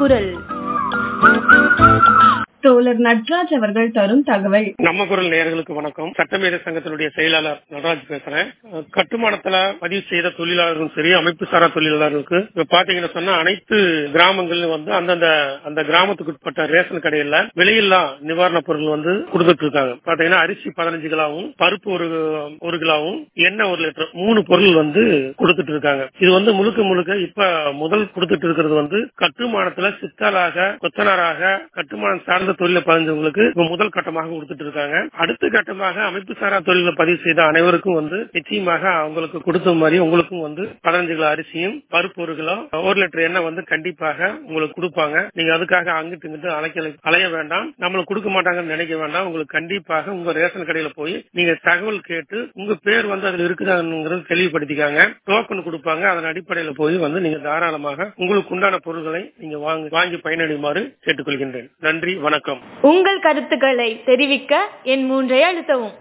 குரல் தோழர் நட்ராஜ் அவர்கள் தரும் தகவல் நம்ம குரல் நேயர்களுக்கு வணக்கம் சட்டமேத சங்கத்தினுடைய செயலாளர் நடராஜ் பேசுறேன் அஹ் கட்டுமானத்துல பதிவு செய்த தொழிலாளர்களும் சரி அமைப்பு சாரா தொழிலாளர்களுக்கு இப்ப பாத்தீங்கன்னா சொன்னா அனைத்து கிராமங்களிலும் வந்து அந்தந்த அந்த கிராமத்துக்கு உட்பட்ட ரேஷன் கடையில விலையில்லா நிவாரணப் பொருள் வந்து கொடுத்துட்டு இருக்காங்க பாத்தீங்கன்னா அரிசி பதினஞ்சு கிலோவும் பருப்பு ஒரு ஒரு கிலோவும் எண்ணெய் ஒரு லிட்டர் மூணு பொருள் வந்து கொடுத்துட்டு இருக்காங்க இது வந்து முழுக்க முழுக்க இப்ப முதல் கொடுத்துட்டு இருக்கிறது வந்து கட்டுமானத்துல சித்தாளாக கொத்தனாராக கட்டுமானம் சார்ந்த தொழில பதிஞ்சவங்களுக்கு இப்ப முதல் கட்டமாக கொடுத்துட்டு இருக்காங்க அடுத்த கட்டமாக அமைப்பு சாரா தொழில பதிவு செய்த அனைவருக்கும் வந்து நிச்சயமாக அவங்களுக்கு கொடுத்த மாதிரி உங்களுக்கும் வந்து பதினஞ்சு கிலோ அரிசியும் பருப்பு ஒரு கிலோ ஒரு லிட்டர் எண்ணெய் வந்து கண்டிப்பாக உங்களுக்கு கொடுப்பாங்க நீங்க அதுக்காக அங்கிட்டு இங்கிட்டு அலைக்க அலைய வேண்டாம் நம்மளுக்கு கொடுக்க மாட்டாங்கன்னு நினைக்க வேண்டாம் உங்களுக்கு கண்டிப்பாக உங்க ரேஷன் கடையில போய் நீங்க தகவல் கேட்டு உங்க பேர் வந்து அதுல இருக்குதாங்கிறது தெளிவுபடுத்திக்காங்க டோக்கன் கொடுப்பாங்க அதன் அடிப்படையில போய் வந்து நீங்க தாராளமாக உங்களுக்கு உண்டான பொருட்களை நீங்க வாங்கி வாங்கி பயனடையுமாறு கேட்டுக்கொள்கின்றேன் நன்றி வணக்கம் உங்கள் கருத்துக்களை தெரிவிக்க என் மூன்றை அழுத்தவும்